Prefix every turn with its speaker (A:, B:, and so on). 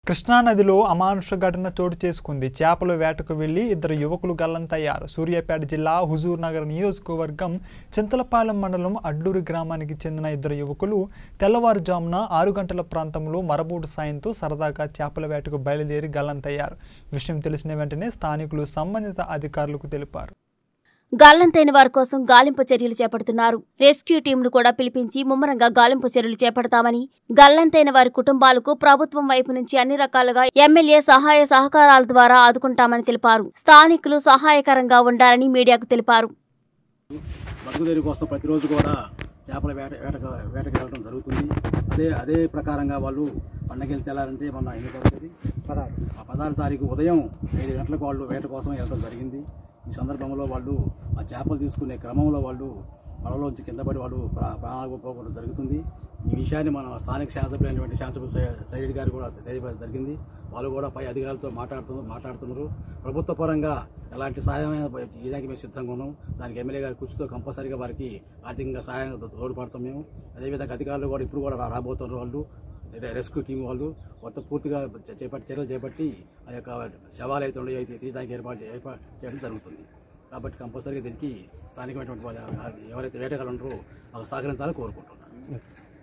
A: కృష్ణానదిలో అమానుష ఘటన చోటు చేసుకుంది చేపల వేటకు వెళ్లి ఇద్దరు యువకులు గల్లంతయ్యారు సూర్యాపేట జిల్లా హుజూర్ నగర్ నియోజకవర్గం చింతలపాలెం మండలం అడ్లూరు గ్రామానికి చెందిన ఇద్దరు యువకులు తెల్లవారుజామున ఆరు గంటల ప్రాంతంలో మరబూటు సాయంతో సరదాగా చేపల వేటకు బయలుదేరి గల్లంతయ్యారు విషయం తెలిసిన వెంటనే స్థానికులు సంబంధిత అధికారులకు తెలిపారు
B: గాల్లంతైన వారి కోసం గాలింపు చర్యలు చేపడుతున్నారు రెస్క్యూ టీంను కూడా పిలిపించి ముమ్మరంగా గాలింపు చర్యలు చేపడతామని గల్లంతైన వారి కుటుంబాలకు ప్రభుత్వం వైపు నుంచి అన్ని రకాలుగా ఎమ్మెల్యే సహాయ సహకారాల ద్వారా ఆదుకుంటామని తెలిపారు స్థానికులు సహాయకరంగా ఉండాలని మీడియాకు తెలిపారు
C: బతుకుదేరి కోసం ప్రతిరోజు కూడా చేపల వేట వేటకు వేటకు వెళ్ళడం జరుగుతుంది అదే అదే ప్రకారంగా వాళ్ళు పండగలు తెల్లారంటే మొన్న ఎన్ని తారీఖు పదహారు ఆ పదహారు తారీఖు ఉదయం ఐదు గంటలకు వాళ్ళు వేట కోసం వెళ్ళడం జరిగింది ఈ సందర్భంలో వాళ్ళు ఆ చేపలు తీసుకునే క్రమంలో వాళ్ళు వలలోంచి కింద పడి వాళ్ళు ప్రా- ప్రాణాలు పోవడం జరుగుతుంది ఈ విషయాన్ని మన స్థానిక శాసనసభ్యులైనటువంటి శాసనసభ్యులు సై- సైడ్ గారు కూడా తెలియజేయడం జరిగింది వాళ్ళు కూడా పై అధికారులతో మాట్లాడుతున్నారు మాట్లాడుతున్నారు ప్రభుత్వ పరంగా ఎలాంటి సహాయమైన చేయడానికి మేము సిద్ధంగా ఉన్నాం దానికి ఎమ్మెల్యే గారి కృషితో కంపల్సరీగా వారికి ఆర్థికంగా సహాయంగా తోడ్పడతాం మేము అదేవిధంగా అధికారులు కూడా ఇప్పుడు కూడా రా- రాబోతున్నారు వాళ్ళు రె- రెస్క్యూ టీం వాళ్ళు మొత్తం పూర్తిగా చే- చేపట్టి చర్యలు చేపట్టి ఆ యొక్క శవాలు అయితే ఉన్నాయో అయితే తీయడానికి ఏర్పాటు చే- ఏర్పాటు చేయడం జరుగుతుంది కాబట్టి కంపల్సరీగా దీనికి స్థానికమైనటువంటి వాళ్ళు ఎవరైతే వేటగాళ్ళు ఉంటారో మాకు సహకరించాలని కోరుకుంటున్నాను